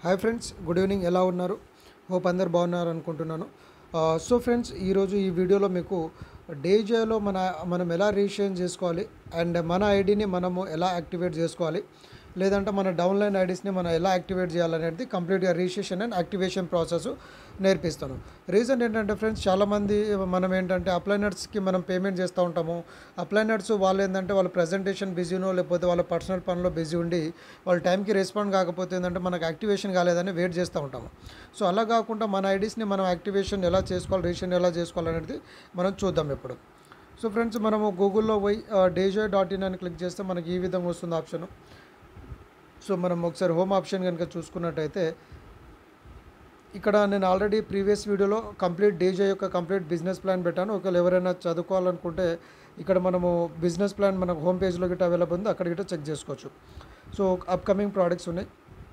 hi friends good evening ఎలా ఉన్నారు hope అందరు బాగున్నారు అనుకుంటున్నాను సో ఫ్రెండ్స్ ఈరోజు ఈ వీడియోలో మీకు డేజేలో మన మనం ఎలా రిజిస్ట్రేషన్ చేసుకోవాలి అండ్ మన ఐడిని మనము ఎలా యాక్టివేట్ చేసుకోవాలి లేదంటే మన డౌన్లైన్ ఐడీస్ని మనం ఎలా యాక్టివేట్ చేయాలనేది కంప్లీట్గా రిజిస్ట్రేషన్ అండ్ యాక్టివేషన్ ప్రాసెస్ నేర్పిస్తాను రీజన్ ఏంటంటే ఫ్రెండ్స్ చాలామంది మనం ఏంటంటే అప్లైనర్స్కి మనం పేమెంట్ చేస్తూ ఉంటాము అప్లైనర్స్ వాళ్ళు ఏంటంటే వాళ్ళ ప్రజెంటేషన్ బిజీనో లేకపోతే వాళ్ళ పర్సనల్ పనిలో బిజీ ఉండి వాళ్ళ టైంకి రెస్పాండ్ కాకపోతే ఏంటంటే మనకు యాక్టివేషన్ కాలేదని వెయిట్ చేస్తూ ఉంటాము సో అలా కాకుండా మన ఐడీస్ని మనం యాక్టివేషన్ ఎలా చేసుకోవాలి రిజిస్ట్రేషన్ ఎలా చేసుకోవాలనేది మనం చూద్దాం ఇప్పుడు సో ఫ్రెండ్స్ మనము గూగుల్లో పోయి డేజో డాట్ ఇన్ అని క్లిక్ చేస్తే మనకి ఈ విధంగా వస్తుంది ఆప్షన్ సో మనం ఒకసారి హోమ్ ఆప్షన్ కనుక చూసుకున్నట్టయితే ఇక్కడ నేను ఆల్రెడీ ప్రీవియస్ వీడియోలో కంప్లీట్ డేజే యొక్క కంప్లీట్ బిజినెస్ ప్లాన్ పెట్టాను ఒకవేళ ఎవరైనా చదువుకోవాలనుకుంటే ఇక్కడ మనము బిజినెస్ ప్లాన్ మనకు హోమ్ పేజ్లో గిట్ట అవైలబుల్ ఉంది అక్కడ గిట్ట చెక్ చేసుకోవచ్చు సో అప్కమింగ్ ప్రోడక్ట్స్ ఉన్నాయి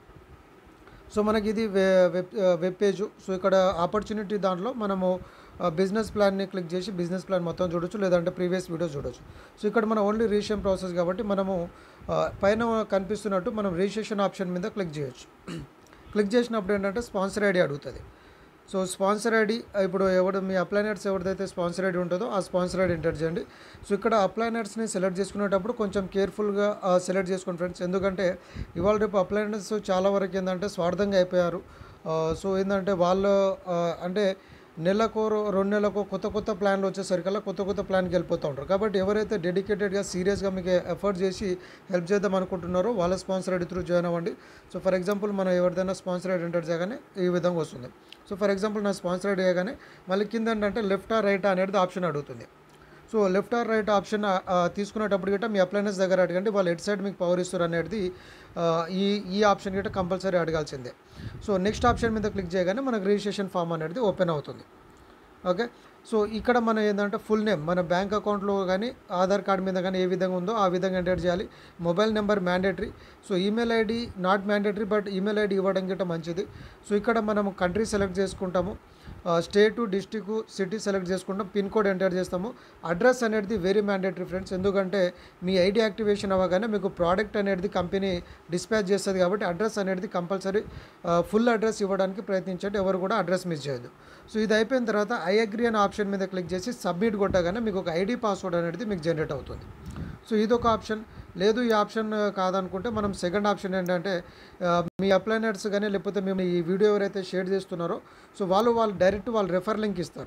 సో మనకి ఇది వే- వెబ్ వెబ్ పేజ్ సో ఇక్కడ ఆపర్చునిటీ దాంట్లో మనము బిజినెస్ ప్లాన్ని క్లిక్ చేసి బిజినెస్ ప్లాన్ మొత్తం చూడొచ్చు లేదంటే ప్రీవియస్ వీడియో చూడొచ్చు సో ఇక్కడ మనం ఓన్లీ రిజిస్ట్రేషన్ ప్రాసెస్ కాబట్టి మనము ఆ, పైన కనిపిస్తున్నట్టు మనం రిజిస్ట్రేషన్ ఆప్షన్ మీద క్లిక్ చేయొచ్చు క్లిక్ చేసినప్పుడు ఏంటంటే స్పాన్సర్ ఐడి అడుగుతుంది సో స్పాన్సర్ ఐడి ఇప్పుడు ఎవడు మీ అప్లైనర్స్ ఎవరిదైతే స్పాన్సర్ ఐడి ఉంటుందో ఆ స్పాన్సర్ ఐడి ఎంటర్ చేయండి సో ఇక్కడ అప్లైనర్స్ని సెలెక్ట్ చేసుకునేటప్పుడు కొంచెం కేర్ఫుల్గా సెలెక్ట్ చేసుకోండి ఫ్రెండ్స్ ఎందుకంటే ఇవాళ రేపు అప్లైనర్స్ చాలా వరకు ఏంటంటే స్వార్థంగా అయిపోయారు ఆ, సో ఏంటంటే వాళ్ళు ఆ, అంటే నెలకు రో- రెండు నెలలకు కొత్త కొత్త ప్లాన్లు వచ్చేసరికల్లా కొత్త కొత్త ప్లాన్కి వెళ్ళిపోతూ ఉంటారు కాబట్టి ఎవరైతే డెడికేటెడ్గా సీరియస్గా మీకు ఎఫర్ట్ చేసి హెల్ప్ చేద్దాం అనుకుంటున్నారో వాళ్ళ స్పాన్సర్ ఐడి త్రూ జాయిన్ అవ్వండి సో ఫర్ ఎగ్జాంపుల్ మనం ఎవరిదైనా స్పాన్సర్ ఐడి ఎంటర్ చేయగానే ఈ విధంగా వస్తుంది సో ఫర్ ఎగ్జాంపుల్ నా స్పాన్సర్ ఐడి చేయగానే మళ్ళీ కింద ఏంటంటే లెఫ్ట్ ఆర్ రైట్ అనేది ఆప్షన్ అడుగుతుంది so left or right option ఆ, ఆ, తీసుకునేటప్పుడు గిట్ట మీ అప్లైనర్స్ దగ్గర అడగండి వాళ్ళు ఎట్ సైడ్ మీకు పవర్ ఇస్తారు అనేది ఆ, ఈ ఈ ఆప్షన్ గిట్ట కంపల్సరీ అడగాల్సిందే సో నెక్స్ట్ ఆప్షన్ మీద క్లిక్ చేయగానే మనకు రిజిస్ట్రేషన్ ఫామ్ అనేది ఓపెన్ అవుతుంది ఓకే సో ఇక్కడ మనం ఏంటంటే ఫుల్ నేమ్ మన బ్యాంక్ అకౌంట్లో కానీ ఆధార్ కార్డ్ మీద కానీ ఏ విధంగా ఉందో ఆ విధంగా ఎంటర్ చేయాలి mobile number mandatory so email ID not mandatory but email ID ఇవ్వడం గిట్ట మంచిది సో ఇక్కడ మనం కంట్రీ సెలెక్ట్ చేసుకుంటాము స్టేటు డిస్టిక్ సిటీ సెలెక్ట్ చేసుకుంటాం పిన్ కోడ్ ఎంటర్ చేస్తాము అడ్రస్ అనేది వెరీ మ్యాండేటరీ ఫ్రెండ్స్ ఎందుకంటే మీ ఐడి యాక్టివేషన్ అవ్వగానే మీకు ప్రోడక్ట్ అనేది కంపెనీ డిస్పాచ్ చేస్తుంది కాబట్టి అడ్రస్ అనేది కంపల్సరీ ఫుల్ అడ్రస్ ఇవ్వడానికి ప్రయత్నించండి ఎవరు కూడా అడ్రస్ మిస్ చేయొద్దు సో ఇది అయిపోయిన తర్వాత ఐ అగ్రీ అనే ఆప్షన్ మీద క్లిక్ చేసి సబ్మిట్ కొట్టగానే మీకు ఒక ఐడి పాస్వర్డ్ అనేది మీకు జనరేట్ అవుతుంది సో ఇది ఒక ఆప్షన్ లేదు ఈ ఆప్షన్ కాదనుకుంటే మనం సెకండ్ ఆప్షన్ ఏంటంటే ఆ, మీ అప్లైనర్స్ కానీ లేకపోతే మేము ఈ వీడియో ఎవరైతే షేర్ చేస్తున్నారో సో వాళ్ళు వాళ్ళు డైరెక్ట్ వాళ్ళు రెఫర్ లింక్ ఇస్తారు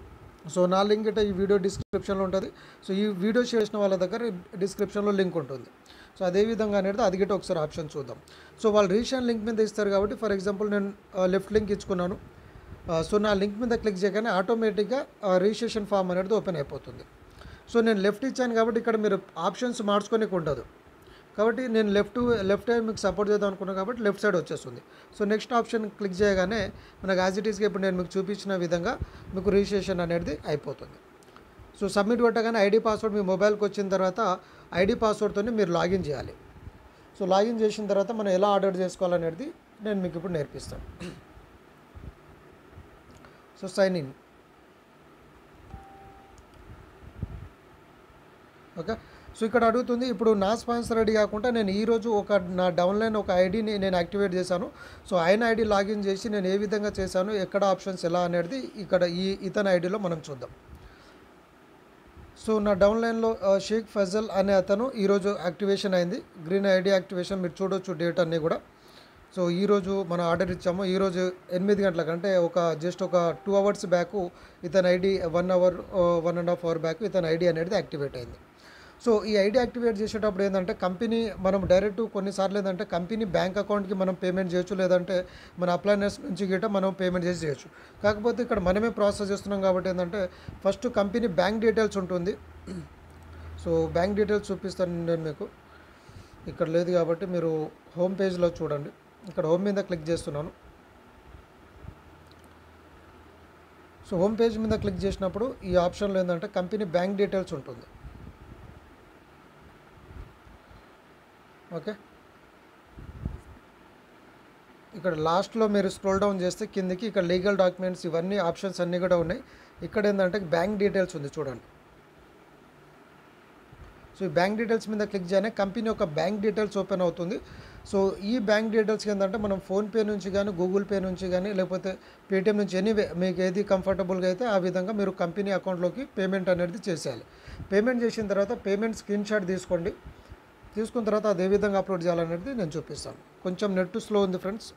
సో నా లింక్ ఇట ఈ వీడియో డిస్క్రిప్షన్లో ఉంటుంది సో ఈ వీడియో షేర్ చేసిన వాళ్ళ దగ్గర డిస్క్రిప్షన్లో లింక్ ఉంటుంది సో అదే విధంగా అనేది అది గిట్ట ఒకసారి ఆప్షన్ చూద్దాం సో వాళ్ళు రీషన్ లింక్ మీద ఇస్తారు కాబట్టి ఫర్ ఎగ్జాంపుల్ నేను లెఫ్ట్ లింక్ ఇచ్చుకున్నాను ఆ, సో నా లింక్ మీద క్లిక్ చేయగానే ఆటోమేటిక్గా రిజిస్ట్రేషన్ ఫామ్ అనేది ఓపెన్ అయిపోతుంది సో నేను లెఫ్ట్ ఇచ్చాను కాబట్టి ఇక్కడ మీరు ఆప్షన్స్ మార్చుకోనికి ఉండదు కాబట్టి నేను లెఫ్ట్ లెఫ్ట్ హ్యాండ్ మీకు సపోర్ట్ చేద్దాం అనుకున్నాను కాబట్టి లెఫ్ట్ సైడ్ వచ్చేస్తుంది సో నెక్స్ట్ ఆప్షన్ క్లిక్ చేయగానే మనకు యాజ్ ఇట్ ఈస్గా ఇప్పుడు నేను మీకు చూపించిన విధంగా మీకు రిజిస్ట్రేషన్ అనేది అయిపోతుంది సో సబ్మిట్ కొట్టగానే ఐడి పాస్వర్డ్ మీ మొబైల్కి వచ్చిన తర్వాత ఐడి పాస్వర్డ్తో మీరు లాగిన్ చేయాలి సో లాగిన్ చేసిన తర్వాత మనం ఎలా ఆర్డర్ చేసుకోవాలనేది నేను మీకు ఇప్పుడు నేర్పిస్తాను so sign in okay so ఇక్కడ అడుగుతుంది ఇప్పుడు నా స్పాన్సర్ ఐడి కాకుండా నేను ఈరోజు ఒక నా డౌన్లైన్ ఒక ఐడిని నేను యాక్టివేట్ చేశాను సో ఆయన ఐడి లాగిన్ చేసి నేను ఏ విధంగా చేశాను ఎక్కడ ఆప్షన్స్ ఎలా అనేది ఇక్కడ ఈ ఇతని ఐడిలో మనం చూద్దాం సో నా డౌన్లైన్లో ఆ, షేక్ ఫజల్ అనే అతను ఈరోజు యాక్టివేషన్ అయింది గ్రీన్ ఐడి యాక్టివేషన్ మీరు చూడొచ్చు డేట్ అన్నీ కూడా సో ఈరోజు మనం ఆర్డర్ ఇచ్చాము ఈరోజు ఎనిమిది గంటలకు అంటే ఒక జస్ట్ ఒక టూ అవర్స్ బ్యాక్ ఇతని ID one hour one and half hour back ఇతని ఐడి అనేది యాక్టివేట్ అయింది సో ఈ ఐడి యాక్టివేట్ చేసేటప్పుడు ఏంటంటే కంపెనీ మనం డైరెక్ట్ కొన్నిసార్లు ఏంటంటే కంపెనీ బ్యాంక్ అకౌంట్కి మనం పేమెంట్ చేయొచ్చు లేదంటే మన అప్లైనర్స్ నుంచి గిట్ట మనం పేమెంట్ చేసి చేయొచ్చు కాకపోతే ఇక్కడ మనమే ప్రాసెస్ చేస్తున్నాం కాబట్టి ఏంటంటే ఫస్ట్ కంపెనీ బ్యాంక్ డీటెయిల్స్ ఉంటుంది సో బ్యాంక్ డీటెయిల్స్ చూపిస్తాను నేను మీకు ఇక్కడ లేదు కాబట్టి మీరు హోమ్ పేజ్లో చూడండి ఇక్కడ హోమ్ మీద క్లిక్ చేస్తున్నాను సో హోమ్ పేజ్ మీద క్లిక్ చేసినప్పుడు ఈ ఆప్షన్లో ఏంటంటే కంపెనీ బ్యాంక్ డీటెయిల్స్ ఉంటుంది ఓకే ఇక్కడ లాస్ట్లో మీరు స్క్రోల్ డౌన్ చేస్తే కిందకి ఇక్కడ లీగల్ డాక్యుమెంట్స్ ఇవన్నీ ఆప్షన్స్ అన్నీ కూడా ఉన్నాయి ఇక్కడ ఏంటంటే బ్యాంక్ డీటెయిల్స్ ఉంది చూడండి సో ఈ బ్యాంక్ డీటెయిల్స్ మీద క్లిక్ చేయగానే కంపెనీ యొక్క బ్యాంక్ డీటెయిల్స్ ఓపెన్ అవుతుంది సో ఈ బ్యాంక్ డీటెయిల్స్కి ఏంటంటే మనం ఫోన్పే నుంచి కానీ గూగుల్ పే నుంచి కానీ లేకపోతే పేటిఎం నుంచి ఎనీవే మీకు ఏది కంఫర్టబుల్గా అయితే ఆ విధంగా మీరు కంపెనీ అకౌంట్లోకి పేమెంట్ అనేది చేసేయాలి పేమెంట్ చేసిన తర్వాత పేమెంట్ స్క్రీన్ షాట్ తీసుకోండి తీసుకున్న తర్వాత అది ఏ విధంగా అప్లోడ్ చేయాలనేది నేను చూపిస్తాను కొంచెం నెట్ స్లో ఉంది ఫ్రెండ్స్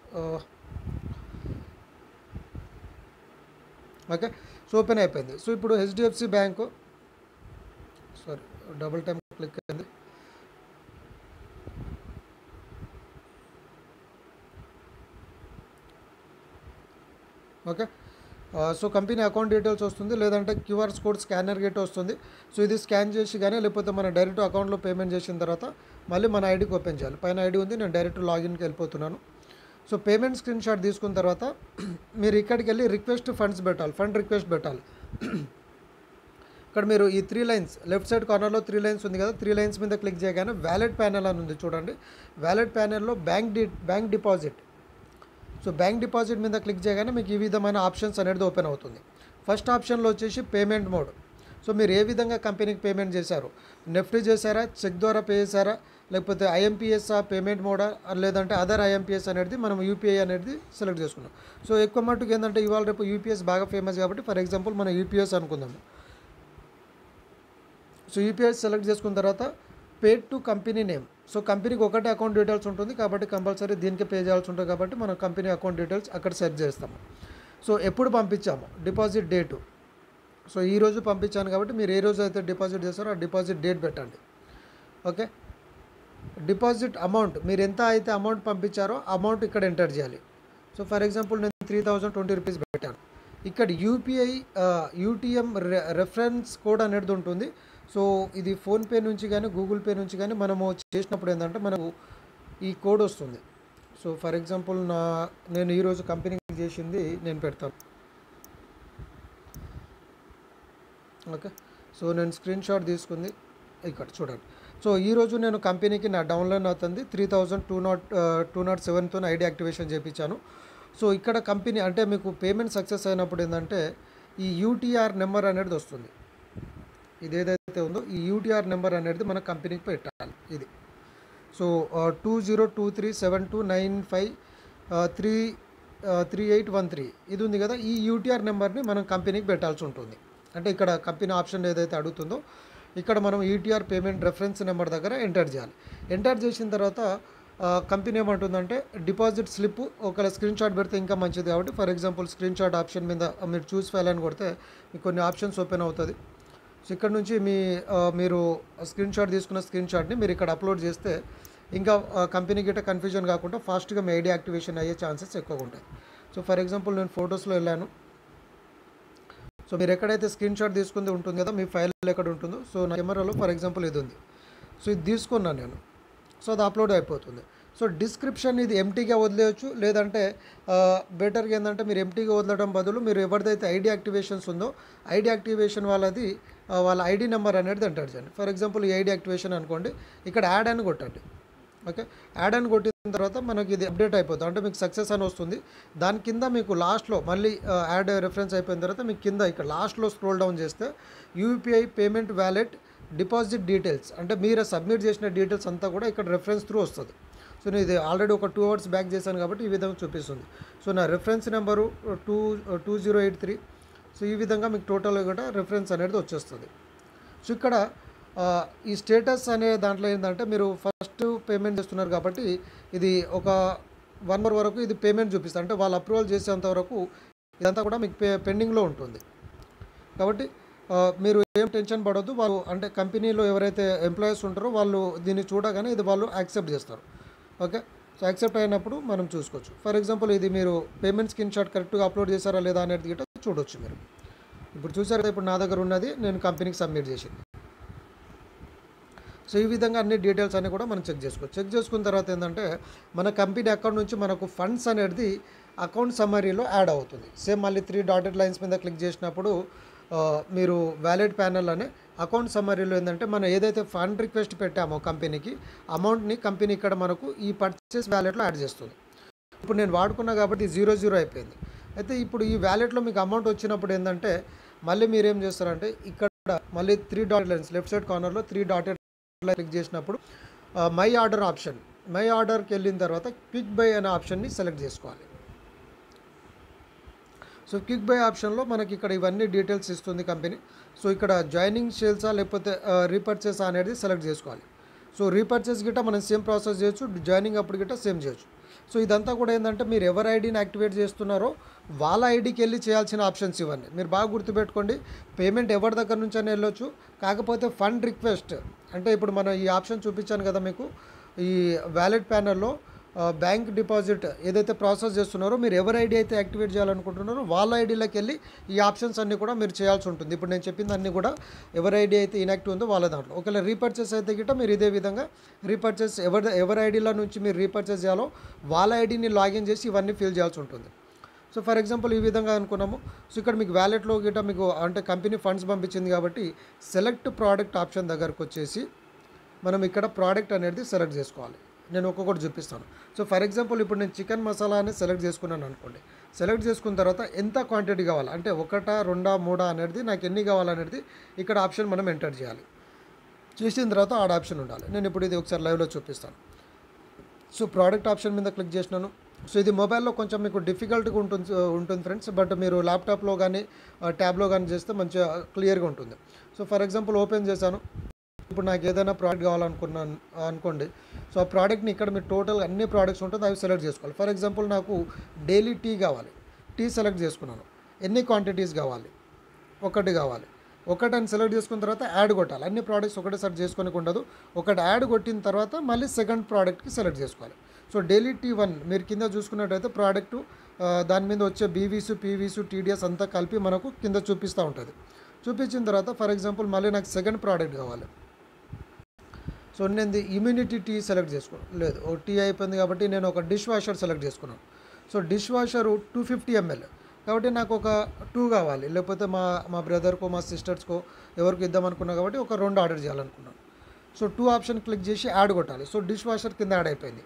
ఓకే సో ఓపెన్ అయిపోయింది సో ఇప్పుడు HDFC bank sorry double time click అయింది okay so company account details వస్తుంది లేదంటే క్యూఆర్ కోడ్ స్కానర్ గేట్ వస్తుంది సో ఇది స్కాన్ చేసి కానీ లేకపోతే మన డైరెక్ట్ అకౌంట్లో పేమెంట్ చేసిన తర్వాత మళ్ళీ మన ఐడికి ఓపెన్ చేయాలి పైన ఐడి ఉంది నేను డైరెక్ట్ లాగిన్కి వెళ్ళిపోతున్నాను సో పేమెంట్ స్క్రీన్ షాట్ తీసుకున్న తర్వాత మీరు ఇక్కడికి వెళ్ళి రిక్వెస్ట్ ఫండ్స్ పెట్టాలి ఫండ్ రిక్వెస్ట్ పెట్టాలి ఇక్కడ మీరు ఈ త్రీ లైన్స్ లెఫ్ట్ సైడ్ కార్నర్లో త్రీ లైన్స్ ఉంది కదా త్రీ లైన్స్ మీద క్లిక్ చేయగానే వ్యాలెట్ ప్యానెల్ అని ఉంది చూడండి వ్యాలెట్ ప్యానెల్లో బ్యాంక్ డి bank deposit so bank deposit మీద క్లిక్ చేయగానే మీకు ఈ విధమైన ఆప్షన్స్ అనేది ఓపెన్ అవుతుంది ఫస్ట్ ఆప్షన్లో వచ్చేసి పేమెంట్ మోడ్ సో మీరు ఏ విధంగా కంపెనీకి పేమెంట్ చేశారు నెఫ్ట్ చేశారా చెక్ ద్వారా పే చేశారా లేకపోతే ఐఎంపిఎస్ పేమెంట్ మోడా లేదంటే అదర్ ఐఎంపిఎస్ అనేది మనం యూపీఐ అనేది సెలెక్ట్ చేసుకున్నాం సో ఎక్కువ మట్టుకు ఏంటంటే ఇవాళ రేపు యూపీఎస్ బాగా ఫేమస్ కాబట్టి ఫర్ ఎగ్జాంపుల్ మనం యూపీఎస్ అనుకుందాము సో యూపీఎస్ సెలెక్ట్ చేసుకున్న తర్వాత pay to company name so కంపెనీకి ఒకటే అకౌంట్ డీటెయిల్స్ ఉంటుంది కాబట్టి కంపల్సరీ దీనికి పే చేయాల్సి ఉంటుంది కాబట్టి మనం కంపెనీ అకౌంట్ డీటెయిల్స్ అక్కడ సెట్ చేస్తాము సో ఎప్పుడు పంపించాము డిపాజిట్ డేటు సో ఈ రోజు పంపించాను కాబట్టి మీరు ఏ రోజు అయితే డిపాజిట్ చేస్తారో ఆ డిపాజిట్ డేట్ పెట్టండి ఓకే డిపాజిట్ అమౌంట్ మీరు ఎంత అయితే అమౌంట్ పంపించారో అమౌంట్ ఇక్కడ ఎంటర్ చేయాలి సో ఫర్ ఎగ్జాంపుల్ నేను త్రీ థౌజండ్ ట్వంటీ రూపీస్ పెట్టాను ఇక్కడ యూపీఐ యూటీఎం రెఫరెన్స్ కోడ్ అనేది ఉంటుంది సో ఇది ఫోన్పే నుంచి కానీ గూగుల్ పే నుంచి కానీ మనము చేసినప్పుడు ఏంటంటే మనకు ఈ కోడ్ వస్తుంది సో ఫర్ ఎగ్జాంపుల్ నా నేను ఈరోజు కంపెనీకి చేసింది నేను పెడతాను ఓకే సో నేను స్క్రీన్ షాట్ తీసుకుంది ఇక్కడ చూడండి సో ఈరోజు నేను కంపెనీకి నా డౌన్లైన్ అవుతుంది three thousand two nought two nought సెవెన్తో ఐడి యాక్టివేషన్ చేయించాను సో ఇక్కడ కంపెనీ అంటే మీకు పేమెంట్ సక్సెస్ అయినప్పుడు ఏంటంటే ఈ యూటీఆర్ నెంబర్ అనేది వస్తుంది ఇది ఏదైతే ఉందో ఈ యూటీఆర్ నెంబర్ అనేది మన కంపెనీకి పెట్టాలి ఇది so two zero two three seven two nine five three three eight one three ఇది ఉంది కదా ఈ యూటీఆర్ నెంబర్ని మనం కంపెనీకి పెట్టాల్సి ఉంటుంది అంటే ఇక్కడ కంపెనీ ఆప్షన్ ఏదైతే అడుగుతుందో ఇక్కడ మనం ఈటీఆర్ పేమెంట్ రెఫరెన్స్ నెంబర్ దగ్గర ఎంటర్ చేయాలి ఎంటర్ చేసిన తర్వాత కంపెనీ ఏమంటుందంటే డిపాజిట్ స్లిప్ ఒకవేళ స్క్రీన్ షాట్ పెడితే ఇంకా మంచిది కాబట్టి for example screenshot option మీద మీరు చూస్ ఫైల్ అని కొడితే మీకు కొన్ని ఆప్షన్స్ ఓపెన్ అవుతుంది సో ఇక్కడ నుంచి మీ ఆ, మీరు స్క్రీన్ షాట్ తీసుకున్న స్క్రీన్ షాట్ని మీరు ఇక్కడ అప్లోడ్ చేస్తే ఇంకా కంపెనీ గిట్ట కన్ఫ్యూజన్ కాకుండా ఫాస్ట్గా మీ ఐడి యాక్టివేషన్ అయ్యే ఛాన్సెస్ ఎక్కువగా ఉంటాయి సో ఫర్ ఎగ్జాంపుల్ నేను ఫొటోస్లో వెళ్ళాను సో మీరు ఎక్కడైతే స్క్రీన్ షాట్ తీసుకుంది ఉంటుంది కదా మీ ఫైల్ ఎక్కడ ఉంటుందో సో నా కెమెరాలో ఫర్ ఎగ్జాంపుల్ ఇది ఉంది సో ఇది తీసుకున్నాను నేను సో అది అప్లోడ్ అయిపోతుంది సో డిస్క్రిప్షన్ ఇది ఎంటీగా వదిలేయచ్చు లేదంటే బెటర్గా ఏంటంటే మీరు ఎంటీగా వదలడం బదులు మీరు ఎవరిదైతే ఐడి యాక్టివేషన్స్ ఉందో ఐడి యాక్టివేషన్ వాళ్ళది ఆ, వాళ్ళ ఐడి నెంబర్ అనేది ఎంటర్ చేయండి ఫర్ ఎగ్జాంపుల్ ఈ ఐడి యాక్టివేషన్ అనుకోండి ఇక్కడ యాడ్ అని కొట్టండి ఓకే యాడ్ అని కొట్టిన తర్వాత మనకి ఇది అప్డేట్ అయిపోతుంది అంటే మీకు సక్సెస్ అని వస్తుంది దాని కింద మీకు లాస్ట్లో మళ్ళీ యాడ్ రెఫరెన్స్ అయిపోయిన తర్వాత మీకు కింద ఇక్కడ లాస్ట్లో స్క్రోల్ డౌన్ చేస్తే UPI payment wallet deposit details అంటే మీరు సబ్మిట్ చేసిన డీటెయిల్స్ అంతా కూడా ఇక్కడ రెఫరెన్స్ త్రూ వస్తుంది సో నేను ఇది ఆల్రెడీ ఒక టూ అవర్స్ బ్యాక్ చేశాను కాబట్టి ఈ విధంగా చూపిస్తుంది సో నా reference number two two zero eight three so ఈ విధంగా మీకు టోటల్గా కూడా రెఫరెన్స్ అనేది వచ్చేస్తుంది సో ఇక్కడ ఆ, ఈ స్టేటస్ అనే దాంట్లో ఏంటంటే మీరు ఫస్ట్ పేమెంట్ చేస్తున్నారు కాబట్టి ఇది ఒక వన్ అవర్ వరకు ఇది పేమెంట్ చూపిస్తుంది అంటే వాళ్ళు అప్రూవల్ చేసేంత వరకు ఇదంతా కూడా మీకు పే పెండింగ్లో ఉంటుంది కాబట్టి ఆ, మీరు ఏం టెన్షన్ పడొద్దు వాళ్ళు అంటే కంపెనీలో ఎవరైతే ఎంప్లాయీస్ ఉంటారో వాళ్ళు దీన్ని చూడగానే ఇది వాళ్ళు యాక్సెప్ట్ చేస్తారు ఓకే సో యాక్సెప్ట్ అయినప్పుడు మనం చూసుకోవచ్చు ఫర్ ఎగ్జాంపుల్ ఇది మీరు పేమెంట్ స్క్రీన్ షాట్ కరెక్ట్గా అప్లోడ్ చేశారా లేదా అనేది గిట్ట చూడొచ్చు మీరు ఇప్పుడు చూసారు కదా ఇప్పుడు నా దగ్గర ఉన్నది నేను కంపెనీకి సబ్మిట్ చేసింది సో ఈ విధంగా అన్ని డీటెయిల్స్ అన్ని కూడా మనం చెక్ చేసుకోవచ్చు చెక్ చేసుకున్న తర్వాత ఏంటంటే మన కంపెనీ అకౌంట్ నుంచి మనకు ఫండ్స్ అనేది అకౌంట్ సమ్మరీలో యాడ్ అవుతుంది సేమ్ మళ్ళీ త్రీ డాటెడ్ లైన్స్ మీద క్లిక్ చేసినప్పుడు ఆ, మీరు వ్యాలెట్ ప్యానల్ అనే అకౌంట్ సమ్మరీలో ఏంటంటే మనం ఏదైతే ఫండ్ రిక్వెస్ట్ పెట్టామో కంపెనీకి అమౌంట్ని కంపెనీ ఇక్కడ మనకు ఈ పర్చేస్ వ్యాలెట్లో యాడ్ చేస్తుంది ఇప్పుడు నేను వాడుకున్నా కాబట్టి జీరో జీరో అయిపోయింది అయితే ఇప్పుడు ఈ వ్యాలెట్లో మీకు అమౌంట్ వచ్చినప్పుడు ఏంటంటే మళ్ళీ మీరు ఏం చేస్తారంటే ఇక్కడ మళ్ళీ three dot lines left side కార్నర్లో త్రీ డాటెడ్ క్లిక్ చేసినప్పుడు మై ఆర్డర్ ఆప్షన్ మై ఆర్డర్కి వెళ్ళిన తర్వాత క్విక్ బై అనే ఆప్షన్ని సెలెక్ట్ చేసుకోవాలి సో క్విక్ బై ఆప్షన్లో మనకి ఇక్కడ ఇవన్నీ డీటెయిల్స్ ఇస్తుంది కంపెనీ సో ఇక్కడ జాయినింగ్ సేల్సా లేకపోతే రీపర్చేస్ అనేది సెలెక్ట్ చేసుకోవాలి సో రీపర్చేస్ గిట్ట మనం సేమ్ ప్రాసెస్ చేయొచ్చు జాయినింగ్ అప్పుడు గిట్ట సేమ్ చేయొచ్చు సో ఇదంతా కూడా ఏంటంటే మీరు ఎవరి ఐడిని యాక్టివేట్ చేస్తున్నారో వాళ్ళ ఐడికి వెళ్ళి చేయాల్సిన ఆప్షన్స్ ఇవన్నీ మీరు బాగా గుర్తుపెట్టుకోండి పేమెంట్ ఎవరి దగ్గర నుంచి అని వెళ్ళొచ్చు కాకపోతే ఫండ్ రిక్వెస్ట్ అంటే ఇప్పుడు మనం ఈ ఆప్షన్ చూపించాను కదా మీకు ఈ వ్యాలెట్ ప్యానల్లో బ్యాంక్ డిపాజిట్ ఏదైతే ప్రాసెస్ చేస్తున్నారో మీరు ఎవరి ఐడి అయితే యాక్టివేట్ చేయాలనుకుంటున్నారో వాళ్ళ ఐడీలోకి వెళ్ళి ఈ ఆప్షన్స్ అన్నీ కూడా మీరు చేయాల్సి ఉంటుంది ఇప్పుడు నేను చెప్పింది అన్నీ కూడా ఎవరి ఐడి అయితే ఇన్యాక్టివ్ ఉందో వాళ్ళ దాంట్లో ఒకవేళ రీపర్చేస్ అయితే గిట్ట మీరు ఇదే విధంగా రీపర్చేస్ ఎవరి ఎవరి ఐడీలో నుంచి మీరు రీపర్చేస్ చేయాలో వాళ్ళ ఐడిని లాగిన్ చేసి ఇవన్నీ ఫిల్ చేయాల్సి ఉంటుంది సో ఫర్ ఎగ్జాంపుల్ ఈ విధంగా అనుకున్నాము సో ఇక్కడ మీకు వ్యాలెట్లో గిట్ట మీకు అంటే కంపెనీ ఫండ్స్ పంపించింది కాబట్టి సెలెక్ట్ ప్రోడక్ట్ ఆప్షన్ దగ్గరకు వచ్చేసి మనం ఇక్కడ ప్రోడక్ట్ అనేది సెలెక్ట్ చేసుకోవాలి నేను ఒక్కొక్కటి చూపిస్తాను సో ఫర్ ఎగ్జాంపుల్ ఇప్పుడు నేను చికెన్ మసాలా అనేది సెలెక్ట్ చేసుకున్నాను అనుకోండి సెలెక్ట్ చేసుకున్న తర్వాత ఎంత క్వాంటిటీ కావాలి అంటే ఒకటా రెండా మూడా అనేది నాకు ఎన్ని కావాలనేది ఇక్కడ ఆప్షన్ మనం ఎంటర్ చేయాలి చేసిన తర్వాత ఆడ ఆప్షన్ ఉండాలి నేను ఇప్పుడు ఇది ఒకసారి లైవ్లో చూపిస్తాను సో ప్రోడక్ట్ ఆప్షన్ మీద క్లిక్ చేసినాను సో ఇది మొబైల్లో కొంచెం మీకు డిఫికల్ట్గా ఉంటుంది ఉంటుంది ఫ్రెండ్స్ బట్ మీరు ల్యాప్టాప్లో కానీ ట్యాబ్లో కానీ చేస్తే మంచిగా క్లియర్గా ఉంటుంది సో ఫర్ ఎగ్జాంపుల్ ఓపెన్ చేశాను ఇప్పుడు నాకు ఏదైనా ప్రోడక్ట్ కావాలనుకున్నాను అనుకోండి సో ఆ ప్రోడక్ట్ని ఇక్కడ మీరు టోటల్ అన్ని ప్రోడక్ట్స్ ఉంటుంది అవి సెలెక్ట్ చేసుకోవాలి ఫర్ ఎగ్జాంపుల్ నాకు డైలీ టీ కావాలి టీ సెలెక్ట్ చేసుకున్నాను ఎన్ని క్వాంటిటీస్ కావాలి ఒకటి కావాలి ఒకటి అని సెలెక్ట్ చేసుకున్న తర్వాత యాడ్ కొట్టాలి అన్ని ప్రోడక్ట్స్ ఒకటేసారి చేసుకోనికి ఉండదు ఒకటి యాడ్ కొట్టిన తర్వాత మళ్ళీ సెకండ్ ప్రోడక్ట్కి సెలెక్ట్ చేసుకోవాలి సో డైలీ టీ వన్ మీరు కింద చూసుకున్నట్టయితే ప్రోడక్ట్ దాని మీద వచ్చే బీవీసు పీవీసు టీడీఎస్ అంతా కలిపి మనకు కింద చూపిస్తూ ఉంటుంది చూపించిన తర్వాత ఫర్ ఎగ్జాంపుల్ మళ్ళీ నాకు సెకండ్ ప్రోడక్ట్ కావాలి సో నేను ఇమ్యూనిటీ టీ సెలెక్ట్ చేసుకో లేదు ఓ టీ అయిపోయింది కాబట్టి నేను ఒక డిష్ వాషర్ సెలెక్ట్ చేసుకున్నాను so dishwasher two fifty ML కాబట్టి నాకు ఒక టూ కావాలి లేకపోతే మా మా బ్రదర్కో మా సిస్టర్స్కో ఎవరికి ఇద్దాం అనుకున్నా కాబట్టి ఒక రెండు ఆర్డర్ చేయాలనుకున్నాను సో టూ ఆప్షన్ క్లిక్ చేసి యాడ్ కొట్టాలి సో డిష్ వాషర్ కింద యాడ్ అయిపోయింది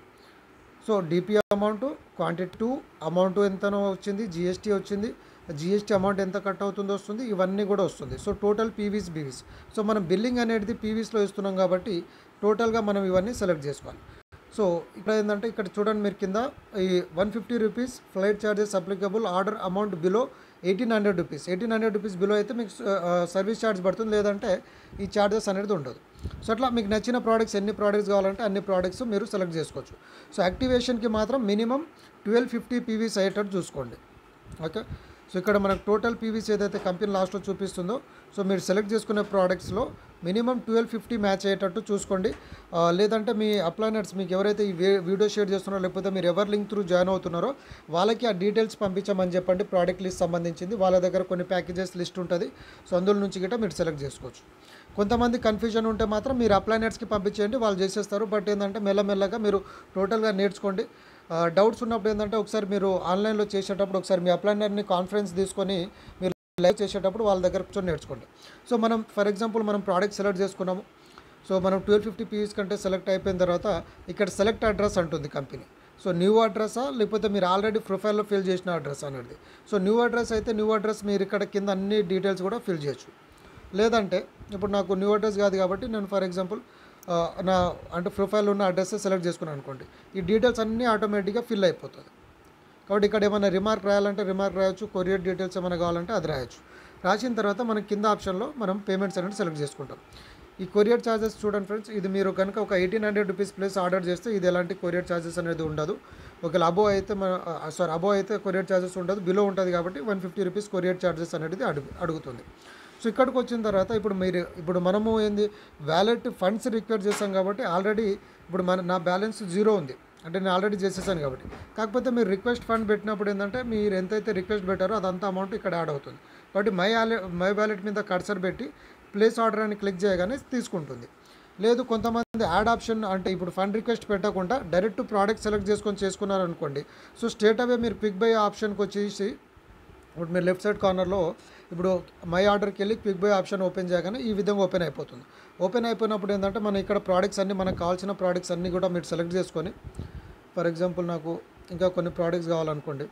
so DP amount quantity two amount ఎంతనో వచ్చింది జిఎస్టీ వచ్చింది జిఎస్టీ అమౌంట్ ఎంత కట్ అవుతుందో వస్తుంది ఇవన్నీ కూడా వస్తుంది so total PVs BVs so మనం బిల్లింగ్ అనేది పీవీస్లో ఇస్తున్నాం కాబట్టి టోటల్గా మనం ఇవన్నీ సెలెక్ట్ చేసుకోవాలి సో ఇక్కడ ఏంటంటే ఇక్కడ చూడండి మీరు కింద ఈ one fifty rupees flight charges applicable order amount below eighteen hundred rupees eighteen hundred rupees below అయితే మీకు సర్వీస్ ఛార్జ్ పడుతుంది లేదంటే ఈ ఛార్జెస్ అనేది ఉండదు సో అట్లా మీకు నచ్చిన ప్రోడక్ట్స్ ఎన్ని ప్రోడక్ట్స్ కావాలంటే అన్ని ప్రోడక్ట్స్ మీరు సెలెక్ట్ చేసుకోవచ్చు సో యాక్టివేషన్కి మాత్రం మినిమం ట్వెల్వ్ ఫిఫ్టీ పీవీస్ అయ్యేటట్టు చూసుకోండి ఓకే సో ఇక్కడ మనకు టోటల్ పీవీస్ ఏదైతే కంపెనీ లాస్ట్లో చూపిస్తుందో సో మీరు సెలెక్ట్ చేసుకునే ప్రోడక్ట్స్లో మినిమం ట్వెల్వ్ ఫిఫ్టీ మ్యాచ్ అయ్యేటట్టు చూసుకోండి ఆ, లేదంటే మీ అప్లైనర్స్ మీకు ఎవరైతే ఈ వే- వీడియో షేర్ చేస్తున్నారో లేకపోతే మీరు ఎవరు లింక్ త్రూ జాయిన్ అవుతున్నారో వాళ్ళకి ఆ డీటెయిల్స్ పంపించమని చెప్పండి ప్రోడక్ట్ లిస్ట్ సంబంధించింది వాళ్ళ దగ్గర కొన్ని ప్యాకేజెస్ లిస్ట్ ఉంటుంది సో అందులో నుంచి గిట్ట మీరు సెలెక్ట్ చేసుకోవచ్చు కొంతమంది కన్ఫ్యూజన్ ఉంటే మాత్రం మీరు అప్లైనర్స్కి పంపించేయండి వాళ్ళు చేసేస్తారు బట్ ఏంటంటే మెల్లమెల్లగా మీరు టోటల్గా నేర్చుకోండి డౌట్స్ ఉన్నప్పుడు ఏంటంటే ఒకసారి మీరు ఆన్లైన్లో చేసేటప్పుడు ఒకసారి మీ అప్లైనర్ని కాన్ఫరెన్స్ తీసుకొని మీరు లైవ్ చేసేటప్పుడు వాళ్ళ దగ్గర కూర్చొని నేర్చుకోండి సో మనం ఫర్ ఎగ్జాంపుల్ మనం ప్రోడక్ట్ సెలెక్ట్ చేసుకున్నాము సో మనం ట్వెల్వ్ ఫిఫ్టీ పీస్ కంటే సెలెక్ట్ అయిపోయిన తర్వాత ఇక్కడ సెలెక్ట్ అడ్రస్ అంటుంది కంపెనీ సో న్యూ అడ్రస్సా లేకపోతే మీరు ఆల్రెడీ ప్రొఫైల్లో ఫిల్ చేసిన అడ్రస్ అనేది సో న్యూ అడ్రస్ అయితే న్యూ అడ్రస్ మీరు ఇక్కడ కింద అన్ని డీటెయిల్స్ కూడా ఫిల్ చేయొచ్చు లేదంటే ఇప్పుడు నాకు న్యూ అడ్రస్ కాదు కాబట్టి నేను ఫర్ ఎగ్జాంపుల్ ఆ, నా అంటే ప్రొఫైల్ ఉన్న అడ్రస్ సెలెక్ట్ చేసుకున్నాను అనుకోండి ఈ డీటెయిల్స్ అన్నీ ఆటోమేటిక్గా ఫిల్ అయిపోతుంది కాబట్టి ఇక్కడ ఏమైనా రిమార్క్ రాయాలంటే రిమార్క్ రాయొచ్చు కొరియర్ డీటెయిల్స్ ఏమైనా కావాలంటే అది రాయొచ్చు రాసిన తర్వాత మనం కింద ఆప్షన్లో మనం పేమెంట్స్ అనేది సెలెక్ట్ చేసుకుంటాం ఈ కొరియర్ ఛార్జెస్ చూడండి ఫ్రెండ్స్ ఇది మీరు కనుక ఒక eighteen hundred rupees plus order చేస్తే ఇది ఎలాంటి కొరియర్ ఛార్జెస్ అనేది ఉండదు ఒకవేళ అబో అయితే మన సారీ అబో అయితే కొరియర్ ఛార్జెస్ ఉండదు బిలో ఉంటుంది కాబట్టి one fifty rupees courier charges అనేది అడుగు అడుగుతుంది సో ఇక్కడికి వచ్చిన తర్వాత ఇప్పుడు మీరు ఇప్పుడు మనము ఏంది వ్యాలెట్ ఫండ్స్ రిక్వైర్ చేస్తాం కాబట్టి ఆల్రెడీ ఇప్పుడు మన నా బ్యాలెన్స్ జీరో ఉంది అంటే నేను ఆల్రెడీ చేసేసాను కాబట్టి కాకపోతే మీరు రిక్వెస్ట్ ఫండ్ పెట్టినప్పుడు ఏంటంటే మీరు ఎంతైతే రిక్వెస్ట్ పెట్టారో అదంతా అమౌంట్ ఇక్కడ యాడ్ అవుతుంది కాబట్టి మై ఆలె మై వ్యాలెట్ మీద కర్సర్ పెట్టి ప్లేస్ ఆర్డర్ అని క్లిక్ చేయగానే తీసుకుంటుంది లేదు కొంతమంది యాడ్ ఆప్షన్ అంటే ఇప్పుడు ఫండ్ రిక్వెస్ట్ పెట్టకుండా డైరెక్ట్ ప్రోడక్ట్ సెలెక్ట్ చేసుకొని చేసుకున్నారనుకోండి సో స్టేట్ అవే మీరు క్విక్ బై ఆప్షన్కి వచ్చేసి ఇప్పుడు మీరు లెఫ్ట్ సైడ్ కార్నర్లో ఇప్పుడు మై ఆర్డర్కి వెళ్ళి క్విక్ బై ఆప్షన్ ఓపెన్ చేయగానే ఈ విధంగా ఓపెన్ అయిపోతుంది ఓపెన్ అయిపోయినప్పుడు ఏంటంటే మన ఇక్కడ ప్రోడక్ట్స్ అన్ని మనకు కావాల్సిన ప్రోడక్ట్స్ అన్నీ కూడా మీరు సెలెక్ట్ చేసుకొని ఫర్ ఎగ్జాంపుల్ నాకు ఇంకా కొన్ని ప్రోడక్ట్స్ కావాలనుకోండి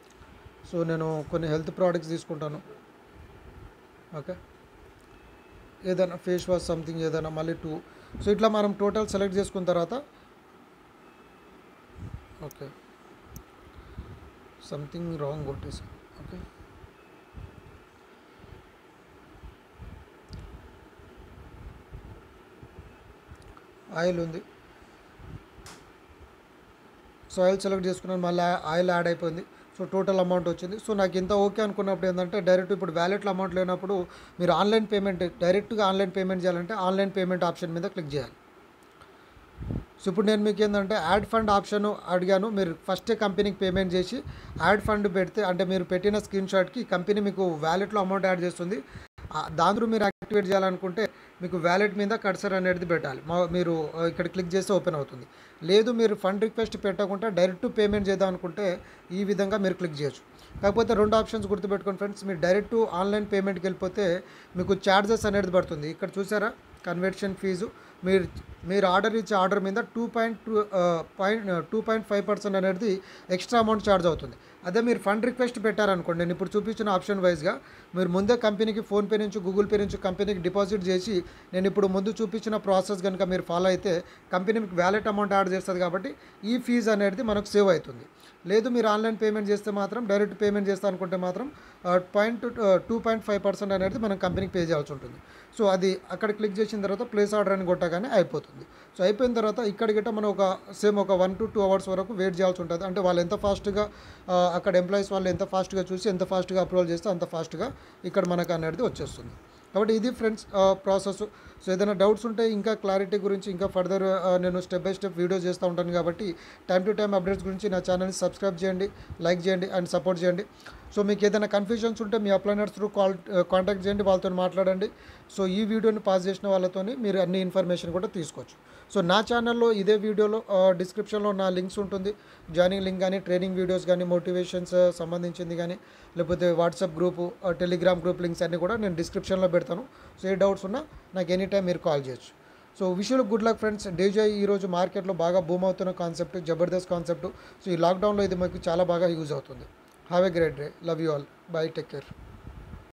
సో నేను కొన్ని హెల్త్ ప్రోడక్ట్స్ తీసుకుంటాను ఓకే ఏదైనా ఫేస్ వాష్ సంథింగ్ ఏదైనా మళ్ళీ టూ సో ఇట్లా మనం టోటల్ సెలెక్ట్ చేసుకున్న తర్వాత ఓకే సంథింగ్ రాంగ్ కొట్టేసి ఓకే ఆయిల్ ఉంది సో ఆయిల్ సెలెక్ట్ చేసుకున్నాను మళ్ళీ ఆయిల్ యాడ్ అయిపోయింది సో టోటల్ అమౌంట్ వచ్చింది సో నాకు ఇంత ఓకే అనుకున్నప్పుడు ఏంటంటే డైరెక్ట్ ఇప్పుడు వ్యాలెట్లో అమౌంట్ లేనప్పుడు మీరు ఆన్లైన్ పేమెంట్ డైరెక్ట్గా ఆన్లైన్ పేమెంట్ చేయాలంటే ఆన్లైన్ పేమెంట్ ఆప్షన్ మీద క్లిక్ చేయాలి సో ఇప్పుడు నేను మీకు ఏంటంటే యాడ్ ఫండ్ ఆప్షన్ అడిగాను మీరు ఫస్ట్ కంపెనీకి పేమెంట్ చేసి యాడ్ ఫండ్ పెడితే అంటే మీరు పెట్టిన స్క్రీన్ షాట్కి కంపెనీ మీకు వ్యాలెట్లో అమౌంట్ యాడ్ చేస్తుంది ఆ, దాంట్లో మీరు యాక్టివేట్ చేయాలనుకుంటే మీకు వ్యాలెట్ మీద కర్సర్ అనేది పెట్టాలి మా మీరు ఆ, ఇక్కడ క్లిక్ చేస్తే ఓపెన్ అవుతుంది లేదు మీరు ఫండ్ రిక్వెస్ట్ పెట్టకుండా డైరెక్ట్ పేమెంట్ చేద్దాం అనుకుంటే ఈ విధంగా మీరు క్లిక్ చేయొచ్చు కాకపోతే రెండు ఆప్షన్స్ గుర్తుపెట్టుకోండి ఫ్రెండ్స్ మీరు డైరెక్ట్ ఆన్లైన్ పేమెంట్కి వెళ్ళిపోతే మీకు ఛార్జెస్ అనేది పడుతుంది ఇక్కడ చూసారా కన్వర్షన్ ఫీజు మీరు మీరు ఆర్డర్ ఇచ్చే ఆర్డర్ మీద two point two point two point five percent అనేది ఎక్స్ట్రా అమౌంట్ ఛార్జ్ అవుతుంది అదే మీరు ఫండ్ రిక్వెస్ట్ పెట్టారనుకోండి నేను ఇప్పుడు చూపించిన ఆప్షన్ వైజ్గా మీరు ముందే కంపెనీకి ఫోన్పే నుంచి గూగుల్ పే నుంచి కంపెనీకి డిపాజిట్ చేసి నేను ఇప్పుడు ముందు చూపించిన ప్రాసెస్ కనుక మీరు ఫాలో అయితే కంపెనీ మీకు వ్యాలెట్ అమౌంట్ యాడ్ చేస్తుంది కాబట్టి ఈ ఫీజు అనేది మనకు సేవ్ అవుతుంది లేదు మీరు ఆన్లైన్ పేమెంట్ చేస్తే మాత్రం డైరెక్ట్ పేమెంట్ చేస్తా అనుకుంటే మాత్రం point two point five percent అనేది మనం కంపెనీకి పే చేయాల్సి ఉంటుంది సో అది అక్కడ క్లిక్ చేసిన తర్వాత ప్లేస్ ఆర్డర్ అని కొట్టగానే అయిపోతుంది సో అయిపోయిన తర్వాత ఇక్కడ గిట్ట మనం ఒక సేమ్ ఒక వన్ టు టూ అవర్స్ వరకు వెయిట్ చేయాల్సి ఉంటుంది అంటే వాళ్ళు ఎంత ఫాస్ట్గా అక్కడ ఎంప్లాయీస్ వాళ్ళు ఎంత ఫాస్ట్గా చూసి ఎంత ఫాస్ట్గా అప్రూవల్ చేస్తే అంత ఫాస్ట్గా ఇక్కడ మనకు అనేది వచ్చేస్తుంది కాబట్టి ఇది ఫ్రెండ్స్ ప్రాసెస్ సో ఏదైనా డౌట్స్ ఉంటే ఇంకా క్లారిటీ గురించి ఇంకా ఫర్దర్ నేను స్టెప్ బై స్టెప్ వీడియో చేస్తూ ఉంటాను కాబట్టి టైం టు టైం అప్డేట్స్ గురించి నా ఛానల్ని సబ్స్క్రైబ్ చేయండి లైక్ చేయండి అండ్ సపోర్ట్ చేయండి సో మీకు ఏదైనా కన్ఫ్యూజన్స్ ఉంటే మీ అప్లైనర్స్ త్రూ కాల్ కాంటాక్ట్ చేయండి వాళ్ళతో మాట్లాడండి సో ఈ వీడియోని పాస్ చేసిన వాళ్ళతోని మీరు అన్ని ఇన్ఫర్మేషన్ కూడా తీసుకోవచ్చు సో నా ఛానల్లో ఇదే వీడియోలో డిస్క్రిప్షన్లో నా లింక్స్ ఉంటుంది జాయినింగ్ లింక్ కానీ ట్రైనింగ్ వీడియోస్ కానీ మోటివేషన్స్ సంబంధించింది కానీ లేకపోతే WhatsApp group Telegram group links అన్నీ కూడా నేను డిస్క్రిప్షన్లో పెడతాను సో ఏ డౌట్స్ ఉన్నా నాకు ఎనీ టైం మీరు కాల్ చేయొచ్చు సో విషయంలో గుడ్ లక్ ఫ్రెండ్స్ డేజాయ్ ఈరోజు మార్కెట్లో బాగా బూమ్ అవుతున్న కాన్సెప్ట్ జబర్దస్త్ కాన్సెప్ట్ సో ఈ లాక్డౌన్లో ఇది మాకు చాలా బాగా యూజ్ అవుతుంది have a great day love you all bye take care